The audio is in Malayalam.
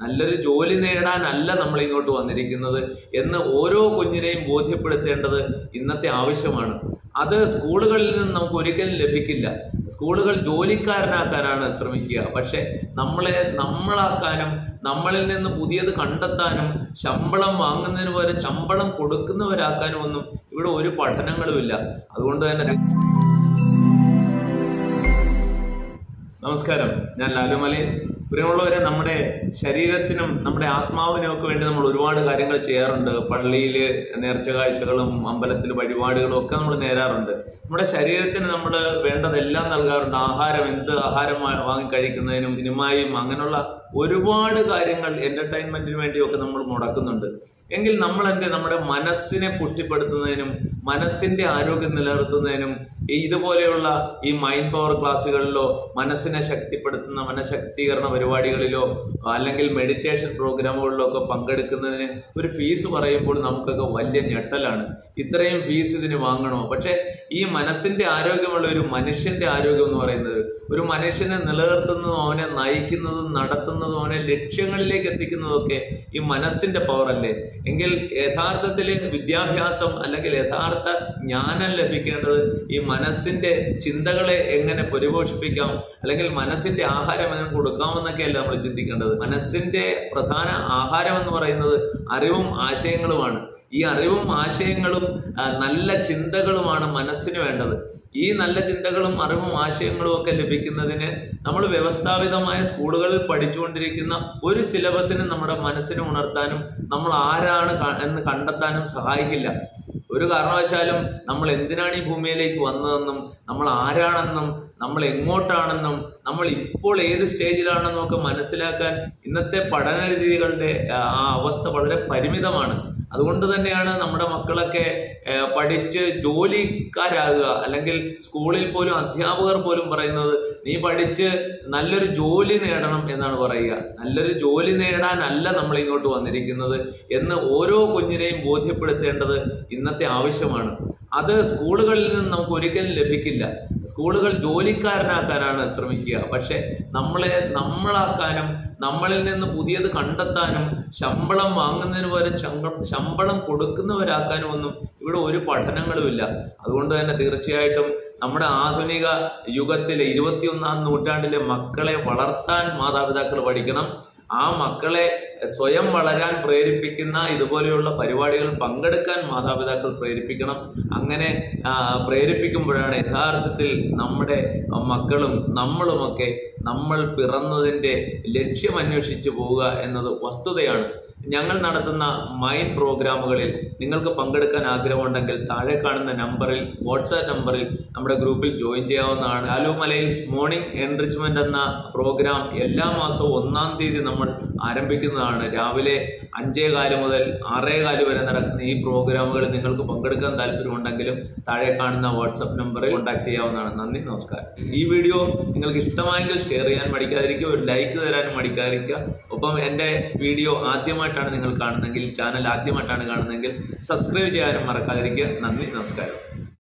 നല്ലൊരു ജോലി നേടാനല്ല നമ്മൾ ഇങ്ങോട്ട് വന്നിരിക്കുന്നത് എന്ന് ഓരോ കുഞ്ഞിനെയും ബോധ്യപ്പെടുത്തേണ്ടത് ഇന്നത്തെ ആവശ്യമാണ് അത് സ്കൂളുകളിൽ നിന്ന് നമുക്ക് ഒരിക്കലും ലഭിക്കില്ല സ്കൂളുകൾ ജോലിക്കാരനാക്കാനാണ് ശ്രമിക്കുക പക്ഷെ നമ്മളെ നമ്മളാക്കാനും നമ്മളിൽ നിന്ന് പുതിയത് കണ്ടെത്താനും ശമ്പളം വാങ്ങുന്നതിന് പകരം ശമ്പളം കൊടുക്കുന്നവരാക്കാനും ഒന്നും ഇവിടെ ഒരു പഠനങ്ങളുമില്ല അതുകൊണ്ട് തന്നെ നമസ്കാരം ഞാൻ ലാലുമലയിൽ പ്രിയമുള്ളവരെ നമ്മുടെ ശരീരത്തിനും നമ്മുടെ ആത്മാവിനും ഒക്കെ വേണ്ടി നമ്മൾ ഒരുപാട് കാര്യങ്ങൾ ചെയ്യാറുണ്ട് പള്ളിയിൽ നേർച്ച കാഴ്ചകളും അമ്പലത്തിൽ വഴിപാടുകളും ഒക്കെ നമ്മൾ നേരാറുണ്ട് നമ്മുടെ ശരീരത്തിന് നമ്മൾ വേണ്ടതെല്ലാം നൽകാറുണ്ട് ആഹാരം എന്ത് ആഹാരം വാ- വാങ്ങി കഴിക്കുന്നതിനും സിനിമയും അങ്ങനെയുള്ള ഒരുപാട് കാര്യങ്ങൾ എന്റർടൈൻമെന്റിന് വേണ്ടിയൊക്കെ നമ്മൾ മുടക്കുന്നുണ്ട് എങ്കിൽ നമ്മൾ എന്ത് നമ്മുടെ മനസ്സിനെ പുഷ്ടിപ്പെടുത്തുന്നതിനും മനസ്സിന്റെ ആരോഗ്യം നിലനിർത്തുന്നതിനും ഈ ഇതുപോലെയുള്ള ഈ മൈൻഡ് പവർ ക്ലാസ്സുകളിലോ മനസ്സിനെ ശക്തിപ്പെടുത്തുന്ന മനഃശക്തീകരണ പരിപാടികളിലോ അല്ലെങ്കിൽ മെഡിറ്റേഷൻ പ്രോഗ്രാമുകളിലോ ഒക്കെ പങ്കെടുക്കുന്നതിന് ഒരു ഫീസ് പറയുമ്പോൾ നമുക്കൊക്കെ വലിയ ഞെട്ടലാണ് ഇത്രയും ഫീസ് ഇതിന് വാങ്ങണോ പക്ഷെ ഈ മനസ്സിന്റെ ആരോഗ്യമുള്ള ഒരു മനുഷ്യന്റെ ആരോഗ്യം എന്ന് പറയുന്നത് ഒരു മനുഷ്യനെ നിലനിർത്തുന്നതും അവനെ നയിക്കുന്നതും നടത്തുന്നതും അവനെ ലക്ഷ്യങ്ങളിലേക്ക് എത്തിക്കുന്നതും ഒക്കെ ഈ മനസ്സിന്റെ പവർ അല്ലേ എങ്കിൽ യഥാർത്ഥത്തിൽ വിദ്യാഭ്യാസം അല്ലെങ്കിൽ യഥാർത്ഥ ജ്ഞാനം ലഭിക്കേണ്ടത് ഈ മനസ്സിന്റെ ചിന്തകളെ എങ്ങനെ പരിപോഷിപ്പിക്കാം അല്ലെങ്കിൽ മനസ്സിന്റെ ആഹാരം എങ്ങനെ കൊടുക്കാമെന്നൊക്കെയല്ല നമ്മൾ ചിന്തിക്കേണ്ടത് മനസ്സിന്റെ പ്രധാന ആഹാരം എന്ന് പറയുന്നത് അറിവും ആശയങ്ങളുമാണ് ഈ അറിവും ആശയങ്ങളും ആ, നല്ല ചിന്തകളുമാണ് മനസ്സിന് വേണ്ടത് ഈ നല്ല ചിന്തകളും അറിവും ആശയങ്ങളും ഒക്കെ ലഭിക്കുന്നതിന് നമ്മൾ വ്യവസ്ഥാപിതമായ സ്കൂളുകളിൽ പഠിച്ചുകൊണ്ടിരിക്കുന്ന ഒരു സിലബസിനും നമ്മുടെ മനസ്സിനെ ഉണർത്താനും നമ്മൾ ആരാണ് ക- എന്ന് കണ്ടെത്താനും സഹായിക്കില്ല ഒരു കാരണവശാലും നമ്മൾ എന്തിനാണ് ഈ ഭൂമിയിലേക്ക് വന്നതെന്നും നമ്മൾ ആരാണെന്നും നമ്മൾ എങ്ങോട്ടാണെന്നും നമ്മൾ ഇപ്പോൾ ഏത് സ്റ്റേജിലാണെന്നും ഒക്കെ മനസ്സിലാക്കാൻ ഇന്നത്തെ പഠന രീതികളുടെ ആ, ആ അവസ്ഥ വളരെ പരിമിതമാണ് അതുകൊണ്ട് തന്നെയാണ് നമ്മുടെ മക്കളൊക്കെ ആ, പഠിച്ച് ജോലിക്കാരാകുക അല്ലെങ്കിൽ സ്കൂളിൽ പോലും അധ്യാപകർ പോലും പറയുന്നത് നീ പഠിച്ച് നല്ലൊരു ജോലി നേടണം എന്നാണ് പറയുക നല്ലൊരു ജോലി നേടാനല്ല നമ്മൾ ഇങ്ങോട്ട് വന്നിരിക്കുന്നത് എന്ന് ഓരോ കുഞ്ഞിനെയും ബോധ്യപ്പെടുത്തേണ്ടത് ഇന്നത്തെ ആവശ്യമാണ് അത് സ്കൂളുകളിൽ നിന്ന് നമുക്ക് ഒരിക്കലും ലഭിക്കില്ല സ്കൂളുകൾ ജോലിക്കാരനാക്കാനാണ് ശ്രമിക്കുക പക്ഷെ നമ്മളെ നമ്മളാക്കാനും നമ്മളിൽ നിന്ന് പുതിയത് കണ്ടെത്താനും ശമ്പളം വാങ്ങുന്നതിന് പകരം ശങ്ക- ശമ്പളം കൊടുക്കുന്നവരാക്കാനും ഒന്നും ഇവിടെ ഒരു പഠനങ്ങളുമില്ല അതുകൊണ്ട് തന്നെ തീർച്ചയായിട്ടും നമ്മുടെ ആധുനിക യുഗത്തിലെ ഇരുപത്തിയൊന്നാം നൂറ്റാണ്ടിലെ മക്കളെ വളർത്താൻ മാതാപിതാക്കൾ പഠിക്കണം ആ മക്കളെ സ്വയം വളരാൻ പ്രേരിപ്പിക്കുന്ന ഇതുപോലെയുള്ള പരിപാടികൾ പങ്കെടുക്കാൻ മാതാപിതാക്കൾ പ്രേരിപ്പിക്കണം അങ്ങനെ ആ, പ്രേരിപ്പിക്കുമ്പോഴാണ് യഥാർത്ഥത്തിൽ നമ്മുടെ മക്കളും നമ്മളുമൊക്കെ നമ്മൾ പിറന്നതിൻ്റെ ലക്ഷ്യം അന്വേഷിച്ച് പോവുക എന്നത് വസ്തുതയാണ് ഞങ്ങൾ നടത്തുന്ന മൈൻഡ് പ്രോഗ്രാമുകളിൽ നിങ്ങൾക്ക് പങ്കെടുക്കാൻ ആഗ്രഹമുണ്ടെങ്കിൽ താഴെ കാണുന്ന നമ്പറിൽ വാട്സാപ്പ് നമ്പറിൽ നമ്മുടെ ഗ്രൂപ്പിൽ ജോയിൻ ചെയ്യാവുന്നതാണ് ലാലു മലയിൽ മോർണിംഗ് എൻറിച്ച്മെന്റ് എന്ന പ്രോഗ്രാം എല്ലാ മാസവും ഒന്നാം തീയതി നമ്മൾ ആരംഭിക്കുന്നതാണ് രാവിലെ അഞ്ചേ കാല് മുതൽ ആറേ കാല് വരെ നടക്കുന്ന ഈ പ്രോഗ്രാമുകളിൽ നിങ്ങൾക്ക് പങ്കെടുക്കാൻ താല്പര്യമുണ്ടെങ്കിലും താഴെ കാണുന്ന വാട്സാപ്പ് നമ്പറിൽ കോൺടാക്ട് ചെയ്യാവുന്നതാണ് നന്ദി നമസ്കാരം ഈ വീഡിയോ നിങ്ങൾക്ക് ഇഷ്ടമായെങ്കിൽ ഷെയർ ചെയ്യാൻ മടിക്കാതിരിക്കുക ഒരു ലൈക്ക് തരാനും മടിക്കാതിരിക്കുക ഒപ്പം എൻ്റെ വീഡിയോ ആദ്യമായിട്ടാണ് നിങ്ങൾ കാണുന്നതെങ്കിൽ ചാനൽ ആദ്യമായിട്ടാണ് കാണുന്നതെങ്കിൽ സബ്സ്ക്രൈബ് ചെയ്യാനും മറക്കാതിരിക്കുക നന്ദി നമസ്കാരം